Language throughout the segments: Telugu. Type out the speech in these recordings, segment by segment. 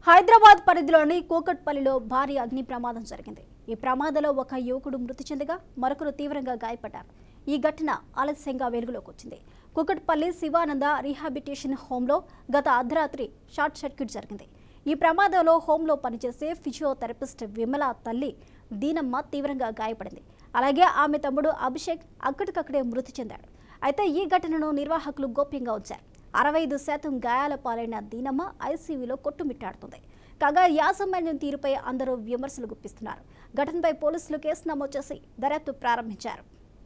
హైదరాబాద్ పరిధిలోని కూకట్పల్లిలో భారీ అగ్ని ప్రమాదం జరిగింది ఈ ప్రమాదంలో ఒక యువకుడు మృతి చెందగా మరొకరు తీవ్రంగా గాయపడ్డారు ఈ ఘటన ఆలస్యంగా వెలుగులోకి వచ్చింది కూకట్పల్లి శివానంద రీహాబిటేషన్ హోంలో గత అర్ధరాత్రి షార్ట్ సర్క్యూట్ జరిగింది ఈ ప్రమాదంలో హోంలో పనిచేసే ఫిజియోథెరపిస్ట్ విమల తల్లి దీనమ్మ తీవ్రంగా గాయపడింది అలాగే ఆమె తమ్ముడు అభిషేక్ అక్కడికక్కడే మృతి చెందాడు అయితే ఈ ఘటనను నిర్వాహకులు గోప్యంగా ఉంచారు అరవై ఐదు శాతం గాయాల పాలైన దీనమ్మ ఐసీయూలో కొట్టుమిట్టాడుతుంది కాగా యాజమాన్యం తీరుపై అందరూ విమర్శలు గుప్పిస్తున్నారు ఘటనపై పోలీసులు కేసు నమోదు చేసి దర్యాప్తు ప్రారంభించారు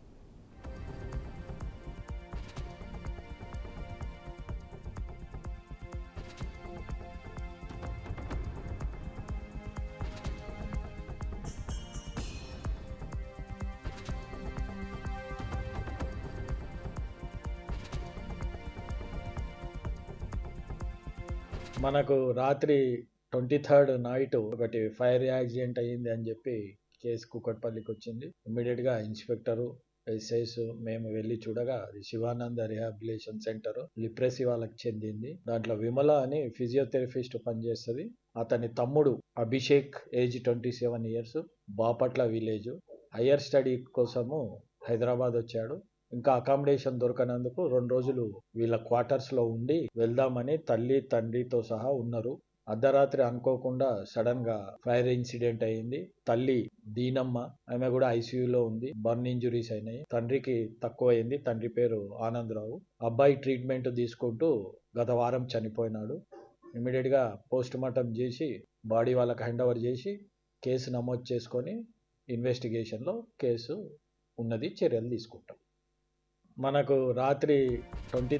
మనకు రాత్రి ట్వంటీ థర్డ్ నైట్ ఒకటి ఫైర్ యాక్సిడెంట్ అయ్యింది అని చెప్పి కేసు కుక్కట్పల్లికి వచ్చింది ఇమీడియట్ గా ఇన్స్పెక్టరు ఎస్ఐస్ మేము వెళ్ళి చూడగా అది శివానంద రిహాబిలేషన్ సెంటర్ లిప్రెసీ వాళ్ళకి చెందింది దాంట్లో విమల అని ఫిజియోథెరపిస్ట్ పనిచేస్తుంది అతని తమ్ముడు Abhishek age twenty seven years Bapatla village higher study కోసము హైదరాబాద్ వచ్చాడు ఇంకా అకామిడేషన్ దొరకనందుకు రెండు రోజులు వీళ్ళ క్వార్టర్స్ లో ఉండి వెళ్దామని తల్లి తండ్రితో సహా ఉన్నారు అర్ధరాత్రి అనుకోకుండా సడన్ గా ఫైర్ ఇన్సిడెంట్ అయింది తల్లి దీనమ్మ ఆమె కూడా ఐసీయూలో ఉంది బర్న్ ఇంజురీస్ అయినాయి తండ్రికి తక్కువ అయింది తండ్రి పేరు ఆనందరావు అబ్బాయి ట్రీట్మెంట్ తీసుకుంటూ గత వారం చనిపోయినాడు ఇమీడియట్ గా పోస్ట్ మార్టం చేసి బాడీ వాళ్ళకి హ్యాండ్ ఓవర్ చేసి కేసు నమోదు చేసుకొని ఇన్వెస్టిగేషన్ లో కేసు ఉన్నది చర్యలు తీసుకుంటాం మనకు రాత్రి ట్వంటీ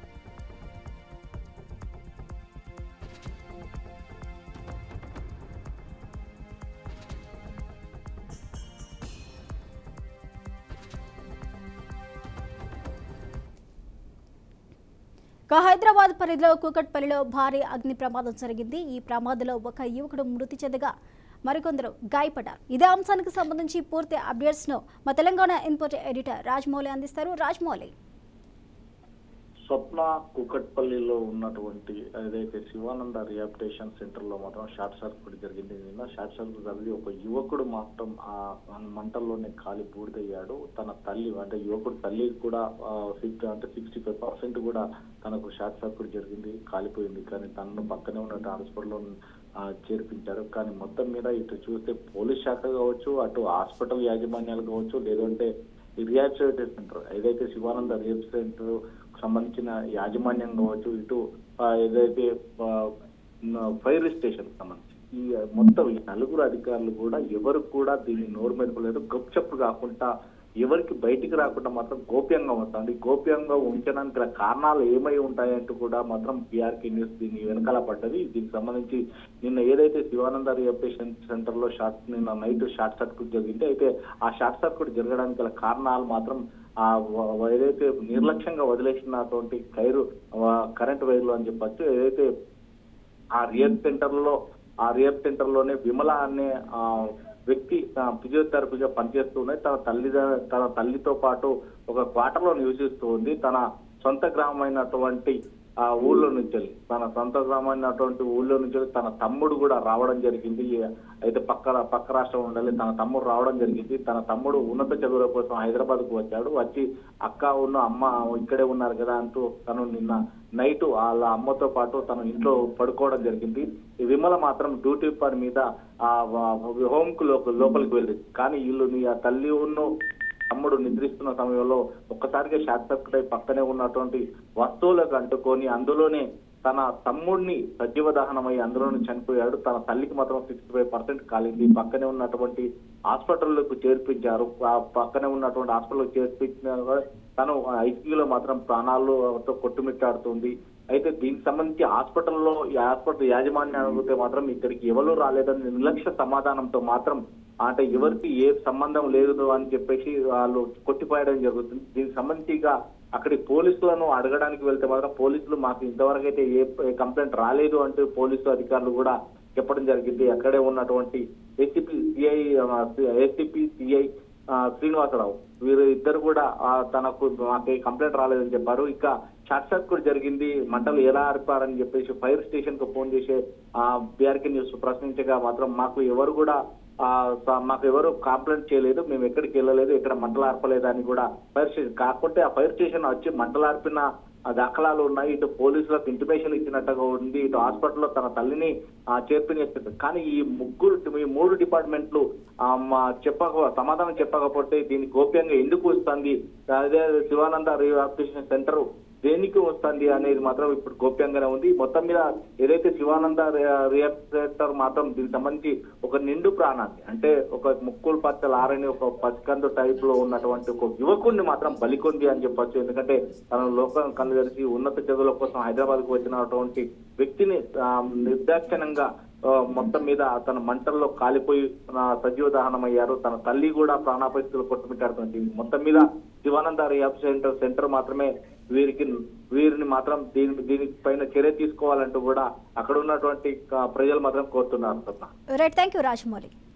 ఇక హైదరాబాద్ పరిధిలో కూకట్పల్లిలో భారీ అగ్ని ప్రమాదం జరిగింది ఈ ప్రమాదంలో ఒక యువకుడు మృతి చెందగా మరికొందరు గాయపడ్డారు ఇదే అంశానికి సంబంధించి పూర్తి అప్డేట్స్ ను మా తెలంగాణ ఇన్పుట్ ఎడిటర్ రాజమౌళి అందిస్తారు రాజమౌళి స్వప్న కుకట్పల్లిలో ఉన్నటువంటి ఏదైతే శివానంద రిహాబిటేషన్ సెంటర్ లో మాత్రం షార్ట్ సర్క్యూట్ జరిగింది నిన్న షార్ట్ సర్క్యూట్ జరిగి ఒక యువకుడు మాత్రం ఆ మంటల్లోనే కాలి బూడిదయ్యాడు తన తల్లి అంటే యువకుడు తల్లి కూడా ఫిఫ్టీ అంటే సిక్స్టీ ఫైవ్ పర్సెంట్ కూడా తనకు షార్ట్ సర్క్యూట్ జరిగింది కాలిపోయింది కానీ తనను పక్కనే ఉన్న హాస్పిటల్లో చేర్పించారు కానీ మొత్తం మీద ఇటు చూస్తే పోలీస్ శాఖ కావచ్చు అటు హాస్పిటల్ యాజమాన్యాలు కావచ్చు లేదంటే ఈ రిహాబిటేషన్ సెంటర్ ఏదైతే శివానంద రిహాబ్ సెంటర్ సంబంధించిన యాజమాన్యం కావచ్చు ఇటు ఆ, ఏదైతే ఫైర్ స్టేషన్ సంబంధించి ఈ మొత్తం ఈ నలుగురు అధికారులు కూడా ఎవరు కూడా దీన్ని నోరు మెదపలేదు గప్చప్పు కాకుండా ఎవరికి బయటికి రాకుండా మాత్రం గోప్యంగా ఉంటుంది గోప్యంగా ఉంచడానికి గల కారణాలు ఏమై ఉంటాయంటూ కూడా మాత్రం బీఆర్కే న్యూస్ దీని వెనకాల పడ్డది దీనికి సంబంధించి నిన్న ఏదైతే శివానంద రిహాబిటేషన్ సెంటర్ లో షార్ట్ నిన్న నైట్ షార్ట్ సర్క్యూట్ జరిగింది అయితే ఆ షార్ట్ సర్క్యూట్ జరగడానికి గల కారణాలు మాత్రం ఆ వ- వ- ఏదైతే నిర్లక్ష్యంగా వదిలేసినటువంటి కైరు కరెంట్ వైర్లు అని చెప్పొచ్చు ఏదైతే ఆ రియల్ సెంటర్ లో ఆ రియల్ సెంటర్ లోనే విమల అనే ఆ వ్యక్తి ఫిజియోథెరపీగా పనిచేస్తూనే తన తల్లి తన తల్లితో పాటు ఒక క్వార్టర్ లో నివసిస్తూ ఉంది తన సొంత గ్రామమైనటువంటి ఆ ఊళ్ళో నుంచి వెళ్ళి తన సొంత గ్రామమైనటువంటి ఊళ్ళో నుంచి వెళ్ళి తన తమ్ముడు కూడా రావడం జరిగింది అయితే పక్క పక్క రాష్ట్రం ఉండాలి తన తమ్ముడు రావడం జరిగింది తన తమ్ముడు ఉన్నత చదువుల కోసం హైదరాబాద్ కు వచ్చాడు వచ్చి అక్క ఉన్న అమ్మ ఇక్కడే ఉన్నారు కదా అంటూ తను నిన్న నైట్ వాళ్ళ అమ్మతో పాటు తను ఇంట్లో పడుకోవడం జరిగింది ఈ విమల మాత్రం డ్యూటీ పని మీద ఆ హోమ్ కు లోప- లోపలికి వెళ్ళింది కానీ వీళ్ళు నీ ఆ తల్లి ఉన్న తమ్ముడు నిద్రిస్తున్న సమయంలో ఒక్కసారిగా షార్ట్ సర్క్యూట్ అయి పక్కనే ఉన్నటువంటి వస్తువులకు అంటుకొని అందులోనే తన తమ్ముడిని సజీవ దహనమై అందులోనే చనిపోయాడు తన తల్లికి మాత్రం సిక్స్టీ ఫైవ్ పర్సెంట్ కాలింది పక్కనే ఉన్నటువంటి హాస్పిటల్లకు చేర్పించారు ఆ పక్కనే ఉన్నటువంటి హాస్పిటల్ చేర్పించిన కూడా తను ఐసీయూలో మాత్రం ప్రాణాలతో కొట్టుమిట్టాడుతుంది అయితే దీనికి సంబంధించి హాస్పిటల్లో ఈ హాస్పిటల్ యాజమాన్యాన్ని అడిగితే మాత్రం ఇక్కడికి ఎవరు రాలేదని నిర్లక్ష్య సమాధానంతో మాత్రం అంటే ఎవరికి ఏ సంబంధం లేదు అని చెప్పేసి వాళ్ళు కొట్టిపోయడం జరుగుతుంది దీనికి సంబంధించి ఇక అక్కడి పోలీసులను అడగడానికి వెళ్తే మాత్రం పోలీసులు మాకు ఇంతవరకు అయితే ఏ ఏ కంప్లైంట్ రాలేదు అంటూ పోలీసు అధికారులు కూడా చెప్పడం జరిగింది అక్కడే ఉన్నటువంటి ACP CI ACP CI Srinivasarao వీరు ఇద్దరు కూడా ఆ, తనకు మాకు ఏ కంప్లైంట్ రాలేదని చెప్పారు ఇక షార్ట్ సర్క్యూట్ జరిగింది మంటలు ఎలా ఆర్పారని చెప్పేసి ఫైర్ స్టేషన్ కు ఫోన్ చేసి ఆ బీఆర్కే న్యూస్ ప్రశ్నించగా మాత్రం మాకు ఎవరు కూడా ఆ స- మాకు ఎవరు కంప్లైంట్ చేయలేదు మేము ఎక్కడికి వెళ్ళలేదు ఎక్కడ మంటలు ఆర్పలేదు అని కూడా ఫైర్ స్టేషన్ కాకపోతే ఆ ఫైర్ స్టేషన్ వచ్చి మంటలు ఆర్పిన ఆ దాఖలాలు ఉన్నాయి ఇటు పోలీసులకు ఇంటిమేషన్ ఇచ్చినట్టుగా ఉంది ఇటు హాస్పిటల్లో తన తల్లిని ఆ, చేర్పిని కానీ ఈ ముగ్గురు ఈ మూడు డిపార్ట్మెంట్లు ఆ, మా చెప్పక సమాధానం చెప్పకపోతే దీన్ని గోప్యంగా ఎందుకు వస్తుంది అదే శివానంద రిహాబిలిటేషన్ సెంటర్ దేనికి వస్తుంది అనేది మాత్రం ఇప్పుడు గోప్యంగానే ఉంది మొత్తం మీద ఏదైతే శివానంద రియాక్టర్ మాత్రం దీనికి సంబంధించి ఒక నిండు ప్రాణాన్ని అంటే ఒక ముక్కులు పచ్చలు ఆరని ఒక పసికందు టైప్ లో ఉన్నటువంటి ఒక యువకుడిని మాత్రం బలికొంది అని చెప్పొచ్చు ఎందుకంటే తన లోకం కళ్ళు తెరిచి ఉన్నత చదువుల కోసం హైదరాబాద్ కు వచ్చినటువంటి వ్యక్తిని ఆ, నిర్దాక్షిణ్యంగా ఆ, మొత్తం మీద తన మంటల్లో కాలిపోయి ఆ, సజీవ దహనం అయ్యారు తన తల్లి కూడా ప్రాణాపరిస్థితులు కొట్టుమిట్టాడుతుంది మొత్తం మీద శివానంద రిహాబ్ సెంటర్ సెంటర్ మాత్రమే వీరికి వీరిని మాత్రం దీని దీని పైన చర్య తీసుకోవాలంటూ కూడా అక్కడ ఉన్నటువంటి ఆ, ప్రజలు మాత్రం కోరుతున్నారు సత్తా రైట్ థ్యాంక్ యూ రాజమౌళి